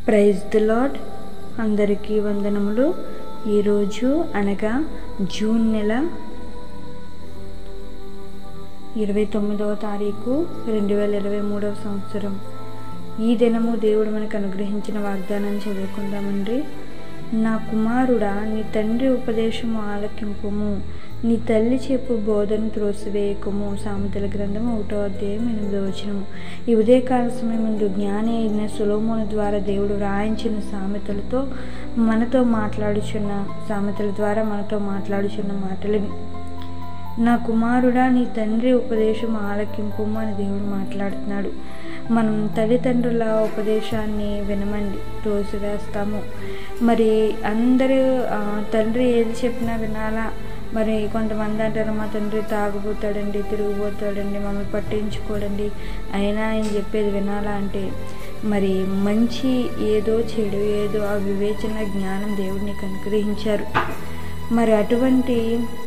Praise the lord అందరికీ వందనములు ఈరోజు అనగా జూన్ నెల ఇరవై తొమ్మిదవ తారీఖు రెండు వేల ఇరవై మూడవ సంవత్సరం ఈ దినము దేవుడు మనకు అనుగ్రహించిన వాగ్దానం చదువుకుందామండి నా కుమారుడా నీ తండ్రి ఉపదేశము ఆలకింపుము నీ తల్లి చెప్పు బోధను త్రోసివేయకము సామెతల గ్రంథం ఒకటో అధ్యాయం ఎనిమిదో వచనము ఈ ఉదయకాల సమయం ముందు జ్ఞాని అయిన సులోమోను ద్వారా దేవుడు రాయించిన సామెతలతో మనతో మాట్లాడుచున్న సామెతల ద్వారా మనతో మాట్లాడుచున్న మాటలివి నా కుమారుడా నీ తండ్రి ఉపదేశం ఆలకింపు అని దేవుడు మాట్లాడుతున్నాడు మనం తల్లిదండ్రుల ఉపదేశాన్ని వినమండి తోసివేస్తాము మరి అందరూ ఆ, తండ్రి ఏది చెప్పినా వినాలా మరి కొంతమంది అంటారు మా తండ్రి తాగుపోతాడండి తిరిగిపోతాడండి మమ్మల్ని పట్టించుకోడండి అయినా ఆయన చెప్పేది వినాలా అంటే మరి మంచి ఏదో చెడు ఏదో ఆ వివేచన జ్ఞానం దేవుడు నీకు అనుగ్రహించారు మరి అటువంటి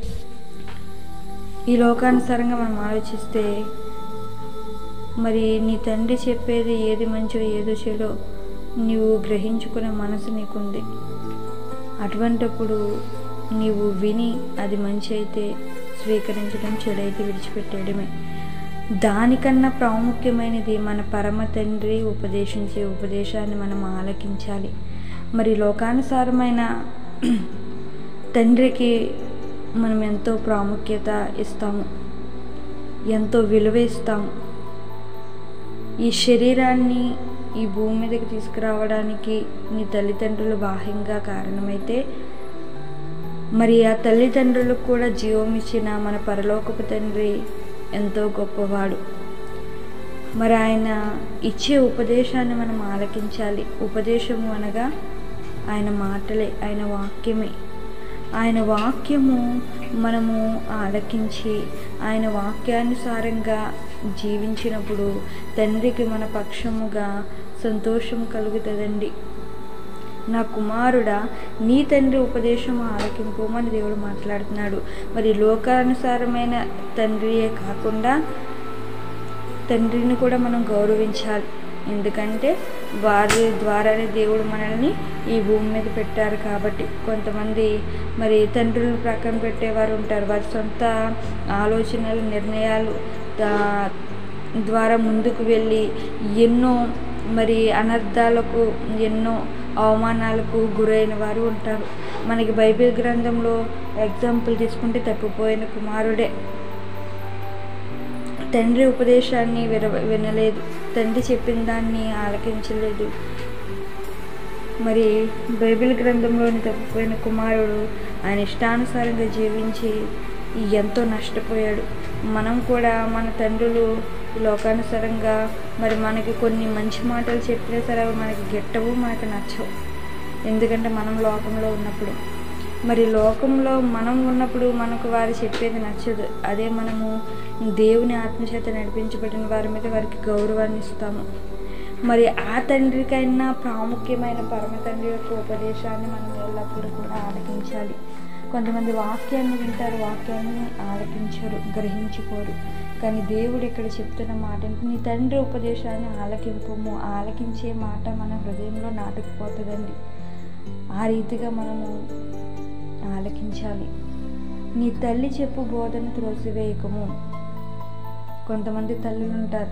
ఈ లోకానుసారంగా మనం ఆలోచిస్తే మరి నీ తండ్రి చెప్పేది ఏది మంచో ఏదో చెడో నీవు గ్రహించుకునే మనసు నీకుంది అటువంటప్పుడు నీవు విని అది మంచి అయితే స్వీకరించడం చెడైతే విడిచిపెట్టేయడమే దానికన్నా ప్రాముఖ్యమైనది మన పరమ తండ్రి ఉపదేశించే ఉపదేశాన్ని మనం ఆలకించాలి మరి లోకానుసారమైన తండ్రికి మనం ఎంతో ప్రాముఖ్యత ఇస్తాము ఎంతో విలువ ఇస్తాము ఈ శరీరాన్ని ఈ భూమి మీదకి తీసుకురావడానికి నీ తల్లిదండ్రులు బాహ్యంగా కారణమైతే మరి ఆ తల్లిదండ్రులకు కూడా జీవం ఇచ్చిన మన పరలోకపు తండ్రి ఎంతో గొప్పవాడు మరి ఆయన ఇచ్చే ఉపదేశాన్ని మనం ఆలకించాలి ఉపదేశము అనగా ఆయన మాటలే ఆయన వాక్యమే ఆయన వాక్యము మనము ఆలకించి ఆయన వాక్యానుసారంగా జీవించినప్పుడు తండ్రికి మన పక్షముగా సంతోషం కలుగుతుందండి నా కుమారుడా నీ తండ్రి ఉపదేశం ఆలకింపుమని దేవుడు మాట్లాడుతున్నాడు మరి లోకానుసారమైన తండ్రియే కాకుండా తండ్రిని కూడా మనం గౌరవించాలి ఎందుకంటే వారి ద్వారానే దేవుడు మనల్ని ఈ భూమి మీద పెట్టారు కాబట్టి కొంతమంది మరి తండ్రులను ప్రక్కన పెట్టేవారు ఉంటారు వారి సొంత ఆలోచనలు నిర్ణయాలు దా- ద్వారా ముందుకు వెళ్ళి ఎన్నో మరి అనర్థాలకు ఎన్నో అవమానాలకు గురైన వారు ఉంటారు మనకి బైబిల్ గ్రంథంలో ఎగ్జాంపుల్ తీసుకుంటే తప్పిపోయిన కుమారుడే తండ్రి ఉపదేశాన్ని విన వినలేదు తండ్రి చెప్పిన దాన్ని ఆలకించలేదు మరి బైబిల్ గ్రంథంలోని తప్పిపోయిన కుమారుడు ఆయన ఇష్టానుసారంగా జీవించి ఎంతో నష్టపోయాడు మనం కూడా మన తండ్రులు ఈ లోకానుసారంగా మరి మనకి కొన్ని మంచి మాటలు చెప్పినా సరే అవి మనకి గిట్టవు మనకి నచ్చవు ఎందుకంటే మనం లోకంలో ఉన్నప్పుడు మరి లోకంలో మనం ఉన్నప్పుడు మనకు వారు చెప్పేది నచ్చదు అదే మనము దేవుని ఆత్మచేత నడిపించబడిన వారి మీద వారికి గౌరవాన్ని ఇస్తాము మరి ఆ తండ్రికైనా ప్రాముఖ్యమైన పరమ తండ్రి యొక్క ఉపదేశాన్ని మనం ఎల్లప్పుడూ కూడా ఆలకించాలి కొంతమంది వాక్యాన్ని వింటారు వాక్యాన్ని ఆలకించరు గ్రహించుకోరు కానీ దేవుడు ఇక్కడ చెప్తున్న మాట ఏంటి? నీ తండ్రి ఉపదేశాన్ని ఆలకింపము ఆలకించే మాట మన హృదయంలో నాటుకుపోతుందండి ఆ రీతిగా మనము ఆలకించాలి నీ తల్లి చెప్పు బోధన త్రోసివేయకము కొంతమంది తల్లులు ఉంటారు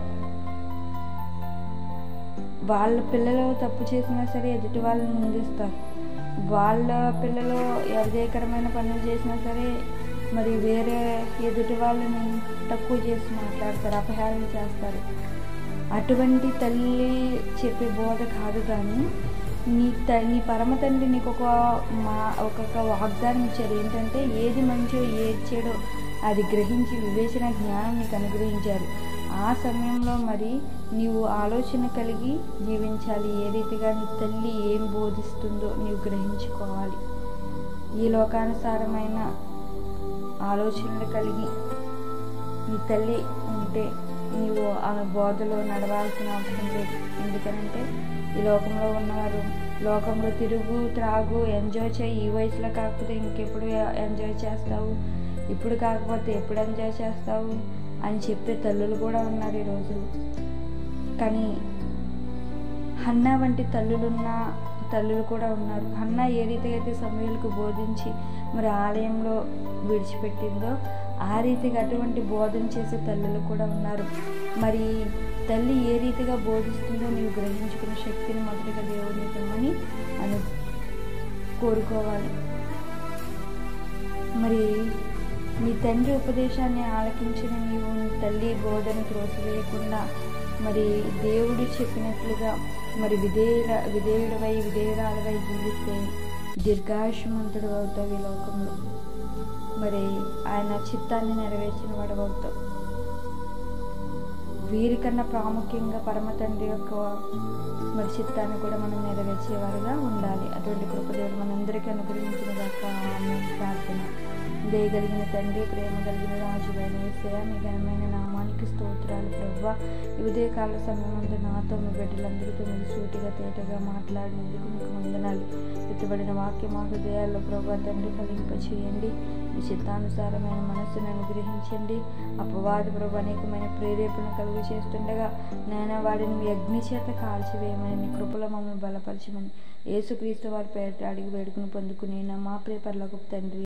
వాళ్ళ పిల్లలు తప్పు చేసినా సరే ఎదుటి వాళ్ళని నిందిస్తారు వాళ్ళ పిల్లలు అవిధేయకరమైన పనులు చేసినా సరే మరి వేరే ఎదుటి వాళ్ళని తక్కువ చేసి మాట్లాడతారు అపహారం చేస్తారు అటువంటి తల్లి చెప్పే బోధ కాదు కానీ నీ త నీ పరమ తండ్రి నీకు ఒక మా ఒక్కొక్క వాగ్దానం ఇచ్చారు ఏంటంటే ఏది మంచో ఏది చెడో అది గ్రహించి వివేచన జ్ఞానం నీకు అనుగ్రహించారు ఆ సమయంలో మరి నీవు ఆలోచన కలిగి జీవించాలి ఏ రీతిగా నీ తల్లి ఏం బోధిస్తుందో నీవు గ్రహించుకోవాలి ఈ లోకానుసారమైన ఆలోచనలు కలిగి నీ తల్లి ఉంటే నీవు ఆమె బోధలో నడవాల్సిన అవసరం లేదు ఎందుకనంటే ఈ లోకంలో ఉన్నవారు లోకంలో తిరుగు త్రాగు ఎంజాయ్ చేయి ఈ వయసులో కాకపోతే ఇంకెప్పుడు ఎంజాయ్ చేస్తావు ఇప్పుడు కాకపోతే ఎప్పుడు ఎంజాయ్ చేస్తావు అని చెప్పే తల్లులు కూడా ఉన్నారు ఈరోజు కానీ హన్నా వంటి తల్లులున్న తల్లులు కూడా ఉన్నారు హన్నా ఏ రీతిగా అయితే సమయాలకు బోధించి మరి ఆలయంలో విడిచిపెట్టిందో ఆ రీతిగా అటువంటి బోధన చేసే తల్లులు కూడా ఉన్నారు మరి తల్లి ఏ రీతిగా బోధిస్తుందో నీవు గ్రహించుకునే శక్తిని మొదటిగా దేవుని ఇవ్వమని అని కోరుకోవాలి మరి నీ తండ్రి ఉపదేశాన్ని ఆలకించిన నీవు నీ తల్లి బోధన త్రోసివేయకుండా మరి దేవుడు చెప్పినట్లుగా మరి విధేయుల విధేయుడవై విధేయురాలవై జీవిస్తే దీర్ఘాయుషమంతుడు అవుతావు ఈ లోకంలో మరి ఆయన చిత్తాన్ని నెరవేర్చిన వాడు అవుతావు వీరికన్నా ప్రాముఖ్యంగా పరమ తండ్రి యొక్క మరి చిత్తాన్ని కూడా మనం నెరవేర్చేవారుగా ఉండాలి అటువంటి కృపదేవుడు మనందరికీ అనుగ్రహించిన దాకా ఆమె ప్రార్థన దయగలిగిన తండ్రి ప్రేమ కలిగిన రాజువైన ఏసయ మీ ఘనమైన నామానికి స్తోత్రాలు ప్రవ్వ ఈ ఉదయకాల సమయమందు నాతో మీ బిడ్డలందరితో మీరు సూటిగా తేటగా మాట్లాడినందుకు మీకు వందనాలు ఎత్తుబడిన వాక్యం మా హృదయాల్లో ప్రభా తండ్రి ఫలింప చేయండి మీ చిత్తానుసారమైన మనస్సును అనుగ్రహించండి అపవాద ప్రభు అనేకమైన ప్రేరేపణ కలుగు చేస్తుండగా నేను వాడిని మీ అగ్ని చేత కాల్చివేయమని మీ కృపలో మమ్మల్ని బలపరచమని యేసుక్రీస్తు వారి పేరిట అడిగి వేడుకుని పొందుకుని మా ప్రియ పర్లకు తండ్రి